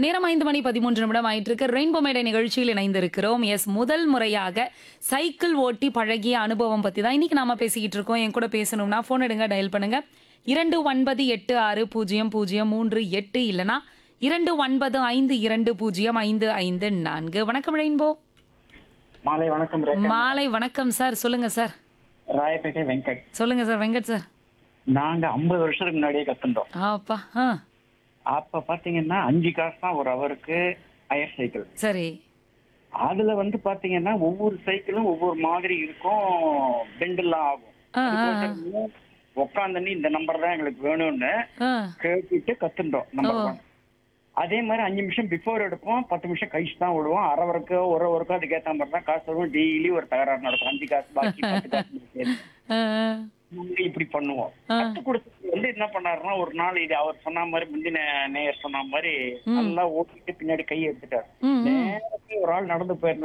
நேரம் ஐந்து மணி பதிமூன்று நிமிடம் ஆயிட்டு இருக்கு ரெயின்போ மேடை நிகழ்ச்சியில் இணைந்திருக்கிறோம் எஸ் முதல் முறையாக சைக்கிள் ஓட்டி பழகிய அனுபவம் பத்தி தான் இன்னைக்கு நாம பேசிக்கிட்டு இருக்கோம் என் கூட பேசணும்னா போன் எடுங்க டயல் பண்ணுங்க இரண்டு ஒன்பது எட்டு ஆறு பூஜ்ஜியம் பூஜ்ஜியம் மூன்று எட்டு இல்லனா இரண்டு ஒன்பது ஐந்து இரண்டு பூஜ்ஜியம் ஐந்து ஐந்து நான்கு வணக்கம் ரெயின்போ மாலை வணக்கம் ரேகா. மாலை வணக்கம் சார் சொல்லுங்க சார் ராயப்பேட்டை வெங்கட் சொல்லுங்க சார் வெங்கட் சார் நாங்க ஐம்பது வருஷத்துக்கு முன்னாடியே கத்துட்டோம் ஆப்பா ஆ அப்ப பாத்தீங்கன்னா அஞ்சு காசு தான் ஒரு அவருக்கு ஹயர் சைக்கிள் சரி அதுல வந்து பாத்தீங்கன்னா ஒவ்வொரு சைக்கிளும் ஒவ்வொரு மாதிரி இருக்கும் பெண்டெல்லாம் ஆகும் ஆ ஆ ஆ. உட்காந்துன்னு இந்த நம்பர் தான் எங்களுக்கு வேணும்னு ஆ கேட்டுட்டு கத்துட்டோம் நம்பர் ஒன் அதே மாதிரி அஞ்சு நிமிஷம் பிஃபோர் எடுப்போம் பத்து நிமிஷம் கழிச்சு தான் விடுவோம் அரை வரைக்கோ ஒரு வரைக்கும் அதுக்கேற்ற மாதிரி தான் காசு வரும் டெய்லி ஒரு தகராறு நடக்கும் அஞ்சு காசு பாக்கி பத்து காசு சேர்த்து. ஆ, நாங்க இப்படி பண்ணுவோம் கத்து கொடுத்தது வந்து என்ன பண்ணாருன்னா ஒரு நாள் இது அவர் சொன்ன மாதிரி முந்தின நேயர் சொன்ன மாதிரி நல்லா ஓட்டிட்டு பின்னாடி கை எடுத்துட்டாரு ம், ம். நேரத்துல ஒரு ஆள் நடந்து போயிருந்த